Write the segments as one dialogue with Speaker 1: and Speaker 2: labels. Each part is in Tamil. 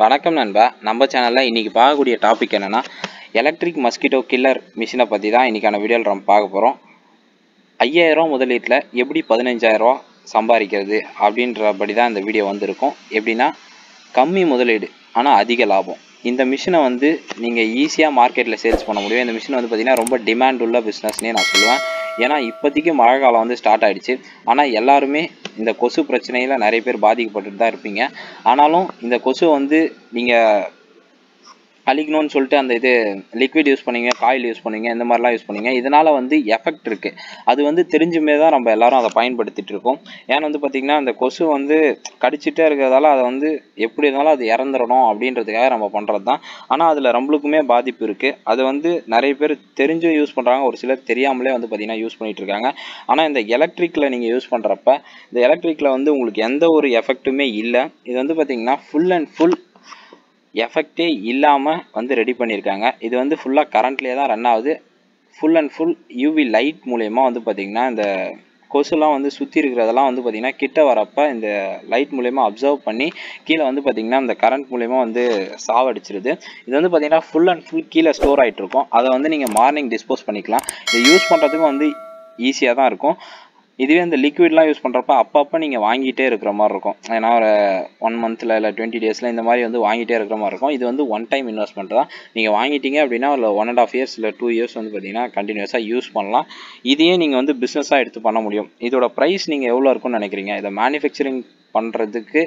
Speaker 1: வணக்கம் நண்பா நம்ம சேனலில் இன்றைக்கி பார்க்கக்கூடிய டாபிக் என்னென்னா எலக்ட்ரிக் மஸ்கிட்டோ கில்லர் மிஷினை பற்றி தான் இன்றைக்கான வீடியோவில் நம்ம பார்க்க போகிறோம் ஐயாயிரம் முதலீட்டில் எப்படி பதினஞ்சாயிரரூவா சம்பாதிக்கிறது அப்படின்றபடி தான் இந்த வீடியோ வந்திருக்கும் எப்படின்னா கம்மி முதலீடு ஆனால் அதிக லாபம் இந்த மிஷினை வந்து நீங்கள் ஈஸியாக மார்க்கெட்டில் சேல்ஸ் பண்ண முடியும் இந்த மிஷின் வந்து பார்த்திங்கன்னா ரொம்ப டிமாண்ட் உள்ள பிஸ்னஸ்னே நான் சொல்லுவேன் ஏன்னா இப்போதைக்கு மழை காலம் வந்து ஸ்டார்ட் ஆகிடுச்சு ஆனால் எல்லாருமே இந்த கொசு பிரச்சனையில் நிறைய பேர் பாதிக்கப்பட்டுட்டு தான் இருப்பீங்க ஆனாலும் இந்த கொசு வந்து நீங்கள் அழிக்கணும்னு சொல்லிட்டு அந்த இது லிக்விட் யூஸ் பண்ணீங்க காயில் யூஸ் பண்ணீங்க இந்த மாதிரிலாம் யூஸ் பண்ணீங்க இதனால் வந்து எஃபெக்ட் இருக்குது அது வந்து தெரிஞ்சுமே தான் நம்ம எல்லாரும் அதை பயன்படுத்திட்டு இருக்கோம் ஏன்னா வந்து பார்த்திங்கன்னா அந்த கொசு வந்து கடிச்சிட்டே இருக்கிறதால அதை வந்து எப்படி இருந்தாலும் அது இறந்துடணும் அப்படின்றதுக்காக நம்ம பண்ணுறது தான் ஆனால் அதில் நம்மளுக்குமே பாதிப்பு இருக்குது அது வந்து நிறைய பேர் தெரிஞ்சும் யூஸ் பண்ணுறாங்க ஒரு சிலர் தெரியாமலே வந்து பார்த்திங்கன்னா யூஸ் பண்ணிகிட்டு இருக்காங்க ஆனால் இந்த எலக்ட்ரிக்கில் நீங்கள் யூஸ் பண்ணுறப்ப இந்த எலக்ட்ரிக்கில் வந்து உங்களுக்கு எந்த ஒரு எஃபெக்ட்டுமே இல்லை இது வந்து பார்த்திங்கன்னா ஃபுல் அண்ட் ஃபுல் எஃபெக்டே இல்லாமல் வந்து ரெடி பண்ணியிருக்காங்க இது வந்து ஃபுல்லாக கரண்ட்லேயே தான் ரன் ஆகுது full and full UV light மூலயமா வந்து பார்த்திங்கன்னா இந்த கொசுலாம் வந்து சுற்றி இருக்கிறதெல்லாம் வந்து பார்த்திங்கன்னா கிட்ட வரப்போ இந்த லைட் மூலயமா அப்சர்வ் பண்ணி கீழே வந்து பார்த்திங்கன்னா இந்த கரண்ட் மூலயமா வந்து சாவடிச்சிருது இது வந்து பார்த்திங்கன்னா ஃபுல் அண்ட் ஃபுல் கீழே ஸ்டோர் ஆகிட்டு இருக்கும் அதை வந்து நீங்கள் மார்னிங் டிஸ்போஸ் பண்ணிக்கலாம் இதை யூஸ் பண்ணுறதுக்கும் வந்து ஈஸியாக தான் இருக்கும் இதுவே இந்த லிக்விட்லாம் யூஸ் பண்ணுறப்ப அப்பப்போ நீங்கள் வாங்கிட்டே இருக்கிற மாதிரி இருக்கும் ஏன்னா ஒரு ஒன் மந்த்தில் இல்லை டுவெண்ட்டி டேஸில் இந்த மாதிரி வந்து வாங்கிட்டே இருக்கிற மாதிரி இருக்கும் இது வந்து ஒன் டைம் இன்வெஸ்ட்மெண்ட் தான் நீங்கள் வாங்கிட்டீங்க அப்படின்னா ஒரு ஒன் அண்ட் ஆஃப் இயர்ஸ் இல்லை டூ இயர்ஸ் வந்து பார்த்தீங்கன்னா கண்டினியூஸாக யூஸ் பண்ணலாம் இதையே நீங்கள் வந்து பிஸ்னஸாக எடுத்து பண்ண முடியும் இதோட ப்ரைஸ் நீங்கள் எவ்வளோ இருக்கும்னு நினைக்கிறீங்க இதை மேனுஃபேக்சரிங் பண்ணுறதுக்கு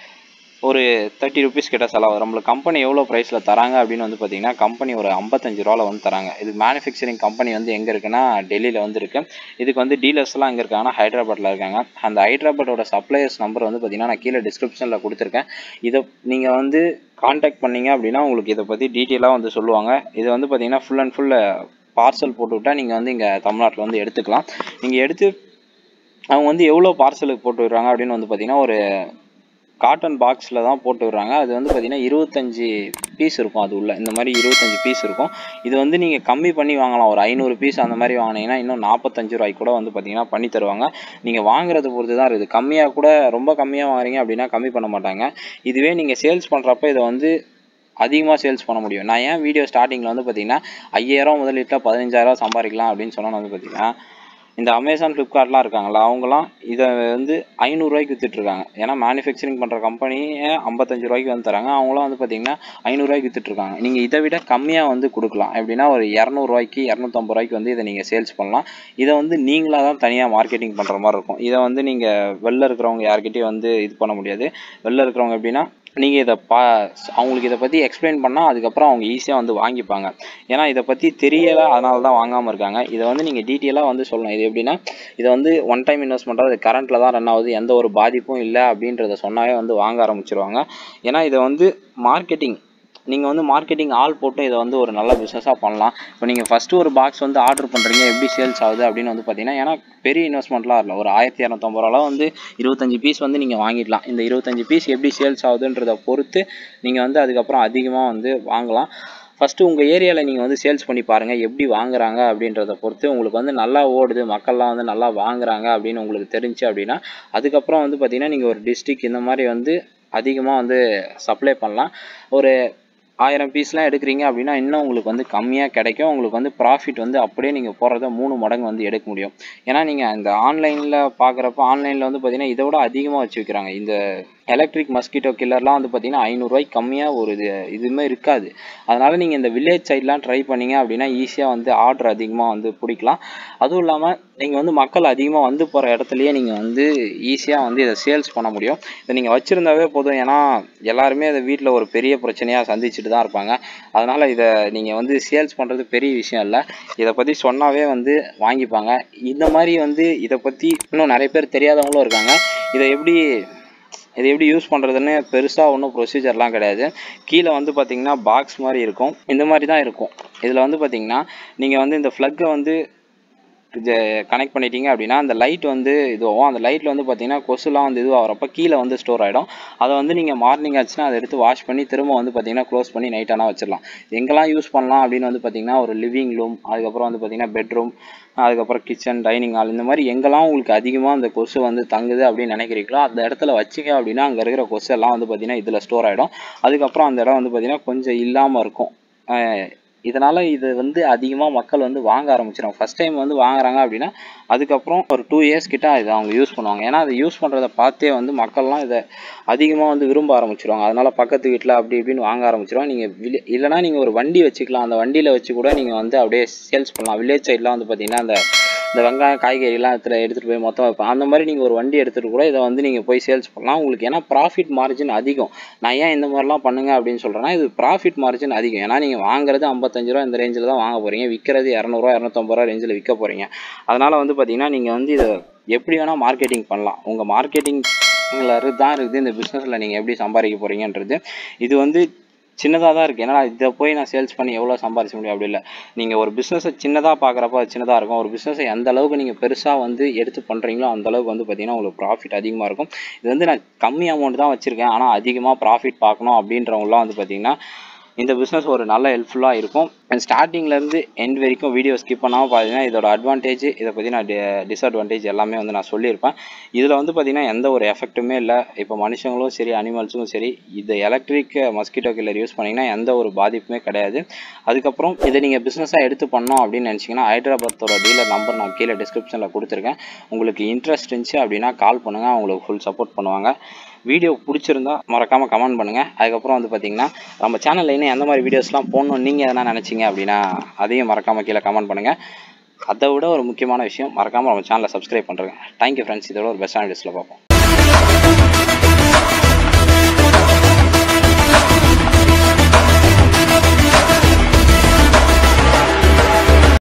Speaker 1: ஒரு தேர்ட்டி ருபீஸ் கிட்ட செலவு நம்மளுக்கு கம்பெனி எவ்வளோ ப்ரைஸில் தராங்க அப்படின்னு வந்து பார்த்தீங்கன்னா கம்பெனி ஒரு ஐம்பத்தஞ்சு ரூபாவில் வந்து தராங்க இது மேனுஃபேக்சரிங் கம்பெனி வந்து எங்கே இருக்குன்னா டெல்லியில் வந்து இருக்கு இதுக்கு வந்து டீலர்ஸ்லாம் எங்கே இருக்காங்கன்னா ஹைதராபாத்தில் இருக்காங்க அந்த ஹைதராபாத்தோட சப்ளையர்ஸ் நம்பர் வந்து பார்த்தீங்கன்னா நான் கீழே டிஸ்கிரிப்ஷனில் கொடுத்துருக்கேன் இதை நீங்கள் வந்து காண்டாக்ட் பண்ணீங்க அப்படின்னா உங்களுக்கு இதை பற்றி டீட்டெயிலாக வந்து சொல்லுவாங்க இது வந்து பார்த்தீங்கன்னா ஃபுல் அண்ட் ஃபுல் பார்சல் போட்டுவிட்டால் நீங்கள் வந்து இங்கே தமிழ்நாட்டில் வந்து எடுத்துக்கலாம் நீங்கள் எடுத்து அவங்க வந்து எவ்வளோ பார்சலுக்கு போட்டு விடுறாங்க அப்படின்னு வந்து பார்த்தீங்கன்னா ஒரு காட்டன் பாக்ஸில் தான் போட்டு விடுறாங்க அது வந்து பார்த்திங்கன்னா இருபத்தஞ்சி பீஸ் இருக்கும் அது உள்ள இந்த மாதிரி இருபத்தஞ்சி பீஸ் இருக்கும் இது வந்து நீங்கள் கம்மி பண்ணி வாங்கலாம் ஒரு ஐநூறு பீஸ் அந்த மாதிரி வாங்கினீங்கன்னா இன்னும் நாற்பத்தஞ்சு ரூபாய்க்கு கூட வந்து பார்த்திங்கன்னா பண்ணி தருவாங்க நீங்கள் வாங்குறது பொறுத்து தான் இருக்குது கம்மியாக கூட ரொம்ப கம்மியாக வாங்குறீங்க அப்படின்னா கம்மி பண்ண மாட்டாங்க இதுவே நீங்கள் சேல்ஸ் பண்ணுறப்ப இதை வந்து அதிகமாக சேல்ஸ் பண்ண முடியும் நான் ஏன் வீடியோ ஸ்டார்டிங்கில் வந்து பார்த்தீங்கன்னா ஐயாயிரம் முதலீட்டில் பதினஞ்சாயிரம் சம்பாதிக்கலாம் அப்படின்னு சொன்னால் வந்து பார்த்தீங்கன்னா இந்த அமேசான் ஃப்ளிப்கார்ட்லாம் இருக்காங்களா அவங்களாம் இதை வந்து ஐநூறுரூவாய்க்கு விற்றுட்ருக்காங்க ஏன்னா மேனுஃபேக்சரிங் பண்ணுற கம்பெனியே ஐம்பத்தஞ்சு ரூபாய்க்கு வந்து தராங்க அவங்களாம் வந்து பார்த்தீங்கன்னா ஐநூறுரூவாய்க்கு விற்றுட்ருக்காங்க நீங்கள் இதை விட கம்மியாக வந்து கொடுக்கலாம் எப்படின்னா ஒரு இரநூறுவாய்க்கு இரநூத்தம்பது ரூபாய்க்கு வந்து இதை நீங்கள் சேல்ஸ் பண்ணலாம் இதை வந்து நீங்களாக தான் தனியாக மார்க்கெட்டிங் பண்ணுற மாதிரி இருக்கும் இதை வந்து நீங்கள் வெளில இருக்கிறவங்க யார்கிட்டையும் வந்து இது பண்ண முடியாது வெளில இருக்கிறவங்க எப்படின்னா நீங்கள் இதை பா அவங்களுக்கு இதை பற்றி எக்ஸ்பிளைன் பண்ணால் அதுக்கப்புறம் அவங்க ஈஸியாக வந்து வாங்கிப்பாங்க ஏன்னா இதை பற்றி தெரியலை அதனால தான் வாங்காமல் இருக்காங்க இதை வந்து நீங்கள் டீட்டெயிலாக வந்து சொல்லணும் இது எப்படின்னா இதை வந்து ஒன் டைம் இன்வெஸ்ட்மெண்ட்டாக அது கரண்ட்டில் தான் ரன் ஆகுது எந்த ஒரு பாதிப்பும் இல்லை அப்படின்றத சொன்னாவே வந்து வாங்க ஆரம்பிச்சிருவாங்க ஏன்னா இதை வந்து மார்க்கெட்டிங் நீங்கள் வந்து மார்க்கெட்டிங் ஆள் போட்டு இதை வந்து ஒரு நல்ல பிஸ்னஸாக பண்ணலாம் இப்போ நீங்கள் ஃபஸ்ட்டு ஒரு பாக்ஸ் வந்து ஆர்டர் பண்ணுறீங்க எப்படி சேல்ஸ் ஆகுது அப்படின்னு வந்து பார்த்தீங்கன்னா ஏன்னா பெரிய இன்வெஸ்ட்மெண்ட்லாம் இல்லை ஒரு ஆயிரத்தி இரநூத்தம்பது ரூபாலாம் வந்து இருபத்தஞ்சி பீஸ் வந்து நீங்கள் வாங்கிடலாம் இந்த இருபத்தஞ்சி பீஸ் எப்படி சேல்ஸ் ஆகுதுன்றதை பொறுத்து நீங்கள் வந்து அதுக்கப்புறம் அதிகமாக வந்து வாங்கலாம் ஃபஸ்ட்டு உங்கள் ஏரியாவில் நீங்கள் வந்து சேல்ஸ் பண்ணி பாருங்கள் எப்படி வாங்குறாங்க அப்படின்றத பொறுத்து உங்களுக்கு வந்து நல்லா ஓடுது மக்கள்லாம் வந்து நல்லா வாங்குறாங்க அப்படின்னு உங்களுக்கு தெரிஞ்சு அப்படின்னா அதுக்கப்புறம் வந்து பார்த்திங்கன்னா நீங்கள் ஒரு டிஸ்ட்ரிக் இந்த மாதிரி வந்து அதிகமாக வந்து சப்ளை பண்ணலாம் ஒரு ஆயிரம் பீஸ்லாம் எடுக்கிறீங்க அப்படின்னா இன்னும் உங்களுக்கு வந்து கம்மியாக கிடைக்கும் உங்களுக்கு வந்து ப்ராஃபிட் வந்து அப்படியே நீங்கள் போடுறத மூணு மடங்கு வந்து எடுக்க முடியும் ஏன்னா நீங்கள் இந்த ஆன்லைனில் பார்க்குறப்ப ஆன்லைனில் வந்து பார்த்தீங்கன்னா இதை விட அதிகமாக வச்சு வைக்கிறாங்க இந்த எலக்ட்ரிக் மஸ்கிட்டோ கில்லர்லாம் வந்து பார்த்தீங்கன்னா ஐநூறுரூவாய்க்கு கம்மியாக ஒரு இது இதுவுமே இருக்காது அதனால் நீங்கள் இந்த வில்லேஜ் சைட்லாம் ட்ரை பண்ணீங்க அப்படின்னா ஈஸியாக வந்து ஆர்டர் அதிகமாக வந்து பிடிக்கலாம் அதுவும் இல்லாமல் நீங்கள் வந்து மக்கள் அதிகமாக வந்து போகிற இடத்துலையே நீங்கள் வந்து ஈஸியாக வந்து இதை சேல்ஸ் பண்ண முடியும் இதை நீங்கள் வச்சுருந்தாவே போதும் ஏன்னா எல்லாருமே அதை வீட்டில் ஒரு பெரிய பிரச்சனையாக சந்திச்சுட்டு தான் இருப்பாங்க அதனால் இதை நீங்கள் வந்து சேல்ஸ் பண்ணுறது பெரிய விஷயம் இல்லை இதை பற்றி சொன்னாவே வந்து வாங்கிப்பாங்க இந்த மாதிரி வந்து இதை பற்றி இன்னும் நிறைய பேர் தெரியாதவங்களும் இருக்காங்க இதை எப்படி இதை எப்படி யூஸ் பண்ணுறதுன்னு பெருசாக ஒன்றும் ப்ரொசீஜர்லாம் கிடையாது கீழே வந்து பார்த்திங்கன்னா பாக்ஸ் மாதிரி இருக்கும் இந்த மாதிரி தான் இருக்கும் இதில் வந்து பார்த்திங்கன்னா நீங்கள் வந்து இந்த ஃப்ளக்கை வந்து கனெக்ட் பண்ணிட்டீங்க அப்படின்னா அந்த லைட் வந்து இதுவாகும் அந்த லைட்டில் வந்து பார்த்தீங்கன்னா கொசுலாம் வந்து இதுவாகிறப்ப கீழே வந்து ஸ்டோர் ஆகிடும் அதை வந்து நீங்கள் மார்னிங் ஆச்சுன்னா அதை எடுத்து வாஷ் பண்ணி திரும்ப வந்து பார்த்தீங்கன்னா க்ளோஸ் பண்ணி நைட் ஆனால் வச்சிடலாம் எங்கெல்லாம் யூஸ் பண்ணலாம் அப்படின்னு வந்து பார்த்தீங்கன்னா ஒரு லிவிங் ரூம் அதுக்கப்புறம் வந்து பார்த்தீங்கன்னா பெட்ரூம் அதுக்கப்புறம் கிச்சன் டைனிங் ஹால் இந்த மாதிரி எங்கெல்லாம் உங்களுக்கு அதிகமாக அந்த கொசு வந்து தங்குது அப்படின்னு நினைக்கிறீங்களோ அந்த இடத்துல வச்சிங்க அப்படின்னா அங்கே இருக்கிற கொசு எல்லாம் வந்து பார்த்தீங்கன்னா இதில் ஸ்டோர் ஆகிடும் அதுக்கப்புறம் அந்த இடம் வந்து பார்த்தீங்கன்னா கொஞ்சம் இல்லாமல் இருக்கும் அஹ் இதனால் இது வந்து அதிகமாக மக்கள் வந்து வாங்க ஆரம்பிச்சிடும் ஃபஸ்ட் டைம் வந்து வாங்குறாங்க அப்படின்னா அதுக்கப்புறம் ஒரு டூ இயர்ஸ் கிட்ட இதை அவங்க யூஸ் பண்ணுவாங்க ஏன்னா அதை யூஸ் பண்ணுறத பார்த்தே வந்து மக்கள்லாம் இதை அதிகமாக வந்து விரும்ப ஆரம்பிச்சிருவாங்க அதனால் பக்கத்து வீட்டில் அப்படி இப்படின்னு வாங்க ஆரம்பிச்சிருவாங்க நீங்கள் வில்லே இல்லைனா நீங்கள் ஒரு வண்டி வச்சுக்கலாம் அந்த வண்டியில் வச்சு கூட நீங்கள் வந்து அப்படியே சேல்ஸ் பண்ணலாம் வில்லேஜ் சைட்லாம் வந்து பார்த்தீங்கன்னா அந்த இந்த வெங்காயம் காய்கறிலாம் இடத்துல எடுத்துகிட்டு போய் மொத்தம் வைப்பேன் அந்த மாதிரி நீங்கள் ஒரு வண்டி எடுத்துகிட்டு கூட இதை வந்து நீங்கள் போய் சேல்ஸ் பண்ணலாம் உங்களுக்கு ஏன்னா ப்ராஃபிட் மார்ஜின் அதிகம் நான் ஏன் இந்த மாதிரிலாம் பண்ணுங்க அப்படின்னு சொல்கிறேன்னா இது ப்ராஃபிட் மார்ஜின் அதிகம் ஏன்னா நீங்கள் வாங்குறது ஐம்பத்தஞ்சு ரூபா இந்த ரேஞ்சில் தான் வாங்க போகிறீங்க விற்கிறது இரநூறுவா இரநூத்தம்பது ரூபா ரேஞ்சில் விற்க போகிறீங்க அதனால் வந்து பார்த்தீங்கன்னா நீங்கள் வந்து இதை எப்படி வேணால் மார்க்கெட்டிங் பண்ணலாம் உங்கள் மார்க்கெட்டிங் தான் இருக்குது இந்த பிஸ்னஸில் நீங்கள் எப்படி சம்பாதிக்க போகிறீங்கன்றது இது வந்து சின்னதாக தான் இருக்குது ஏன்னா இதை போய் நான் சேல்ஸ் பண்ணி எவ்வளோ சம்பாதிச்ச முடியும் அப்படி இல்லை நீங்கள் ஒரு பிஸ்னஸை சின்னதாக பார்க்குறப்ப அது சின்னதாக இருக்கும் ஒரு பிஸ்னஸை எந்த அளவுக்கு நீங்கள் பெருசாக வந்து எடுத்து பண்ணுறீங்களோ அந்த அளவுக்கு வந்து பார்த்தீங்கன்னா உங்களுக்கு ப்ராஃபிட் அதிகமாக இருக்கும் இது வந்து நான் கம்மி அமௌண்ட் தான் வச்சுருக்கேன் ஆனால் அதிகமாக ப்ராஃபிட் பார்க்கணும் அப்படின்றவங்களாம் வந்து பார்த்தீங்கன்னா இந்த பிஸ்னஸ் ஒரு நல்ல ஹெல்ப்ஃபுல்லாக இருக்கும் அண்ட் ஸ்டார்டிங்லேருந்து எண்ட் வரைக்கும் வீடியோ ஸ்கிப் பண்ணாமல் பார்த்தீங்கன்னா இதோட அட்வான்டேஜ் இதை பற்றி நான் டிஸ்அட்வான்டேஜ் எல்லாமே வந்து நான் சொல்லியிருப்பேன் இதில் வந்து பார்த்தீங்கன்னா எந்த ஒரு எஃபெக்ட்டுமே இல்லை இப்போ மனுஷங்களும் சரி அனிமல்ஸும் சரி இந்த எலக்ட்ரிக் மஸ்கிட்டோ கில்லர் யூஸ் பண்ணிங்கன்னா எந்த ஒரு பாதிப்புமே கிடையாது அதுக்கப்புறம் இதை நீங்கள் பிஸ்னஸாக எடுத்து பண்ணோம் அப்படின்னு நினச்சிங்கன்னா ஹைதராபாத்தோட டீலர் நம்பர் நான் கீழே டிஸ்கிரிப்ஷனில் கொடுத்துருக்கேன் உங்களுக்கு இன்ட்ரெஸ்ட் இருந்துச்சு அப்படின்னா கால் பண்ணுங்கள் அவங்களுக்கு ஃபுல் சப்போர்ட் பண்ணுவாங்க வீடியோ பிடிச்சிருந்தா மறக்காமல் கமெண்ட் பண்ணுங்கள் அதுக்கப்புறம் வந்து பார்த்தீங்கன்னா நம்ம சேனலில் இன்னும் எந்த மாதிரி வீடியோஸ்லாம் போடணும் நீங்கள் எதனா நினச்சிங்க அப்படின்னா அதையும் மறக்காமல் கீழே கமெண்ட் பண்ணுங்கள் அதை விட ஒரு முக்கியமான விஷயம் மறக்காமல் நம்ம சேனலை சப்ஸ்கிரைப் பண்ணுறேங்க தேங்க்யூ ஃப்ரெண்ட்ஸ் இதோட ஒரு பெஸ்ட்டான வீடியோஸில் பார்ப்போம்